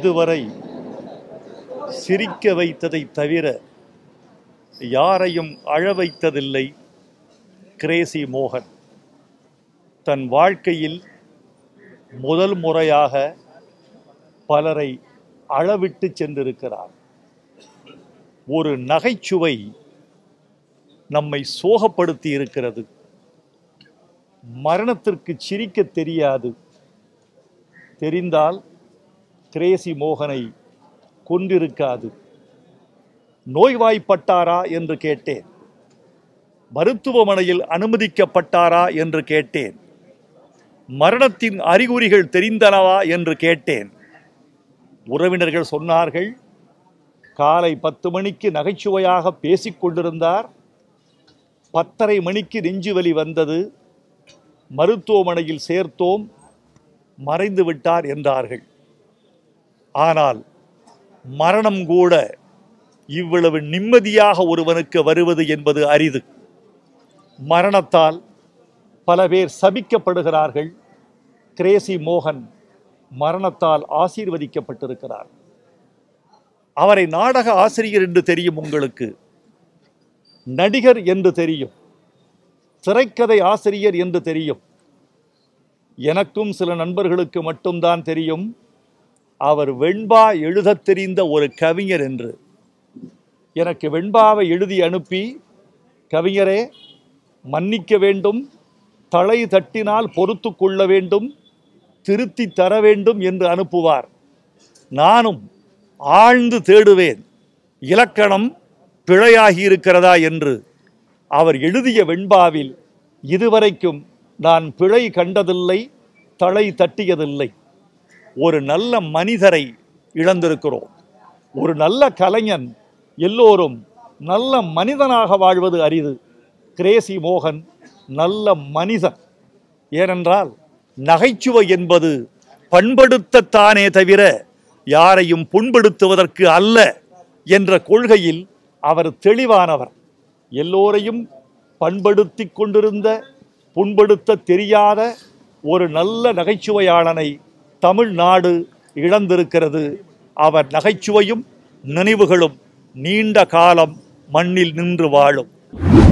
இதுவரை சிரிக்க வைத்ததை தவிர யாரையும் அழ வைத்ததில்லை கிரேசி மோகன் தன் வாழ்க்கையில் முதல் முறையாக பலரை அளவிட்டு சென்றிருக்கிறார் ஒரு நகைச்சுவை நம்மை சோகப்படுத்தி இருக்கிறது மரணத்திற்கு சிரிக்க தெரியாது தெரிந்தால் கிரேசி மோகனை கொன்றிருக்காது நோய்வாய்ப்பட்டாரா என்று கேட்டேன் மருத்துவமனையில் அனுமதிக்கப்பட்டாரா என்று கேட்டேன் மரணத்தின் அறிகுறிகள் தெரிந்தனவா என்று கேட்டேன் உறவினர்கள் சொன்னார்கள் காலை பத்து மணிக்கு நகைச்சுவையாக பேசிக் கொண்டிருந்தார் பத்தரை மணிக்கு நெஞ்சுவலி வந்தது மருத்துவமனையில் சேர்த்தோம் மறைந்து விட்டார் என்றார்கள் ஆனால் மரணம் கூட இவ்வளவு நிம்மதியாக ஒருவனுக்கு வருவது என்பது அரிது மரணத்தால் பல பேர் சபிக்கப்படுகிறார்கள் கிரேசி மோகன் மரணத்தால் ஆசீர்வதிக்கப்பட்டிருக்கிறார் அவரை நாடக ஆசிரியர் என்று தெரியும் உங்களுக்கு நடிகர் என்று தெரியும் திரைக்கதை ஆசிரியர் என்று தெரியும் எனக்கும் சில நண்பர்களுக்கு மட்டும்தான் தெரியும் அவர் வெண்பா எழுதத் தெரிந்த ஒரு கவிஞர் என்று எனக்கு வெண்பாவை எழுதி அனுப்பி கவிஞரே மன்னிக்க வேண்டும் தலை தட்டினால் பொறுத்து கொள்ள வேண்டும் திருத்தி தர வேண்டும் என்று அனுப்புவார் நானும் ஆழ்ந்து தேடுவேன் இலக்கணம் பிழையாகி இருக்கிறதா என்று அவர் எழுதிய வெண்பாவில் இதுவரைக்கும் நான் பிழை கண்டதில்லை தலை தட்டியதில்லை ஒரு நல்ல மனிதரை இழந்திருக்கிறோம் ஒரு நல்ல கலைஞன் எல்லோரும் நல்ல மனிதனாக வாழ்வது அரிது கிரேசி மோகன் நல்ல மனிதன் ஏனென்றால் நகைச்சுவை என்பது பண்படுத்தத்தானே தவிர யாரையும் புண்படுத்துவதற்கு அல்ல என்ற கொள்கையில் அவர் தெளிவானவர் எல்லோரையும் பண்படுத்தி கொண்டிருந்த புண்படுத்த தெரியாத ஒரு நல்ல நகைச்சுவையாளனை தமிழ்நாடு இழந்திருக்கிறது அவர் நகைச்சுவையும் நினைவுகளும் நீண்ட காலம் மண்ணில் நின்று வாழும்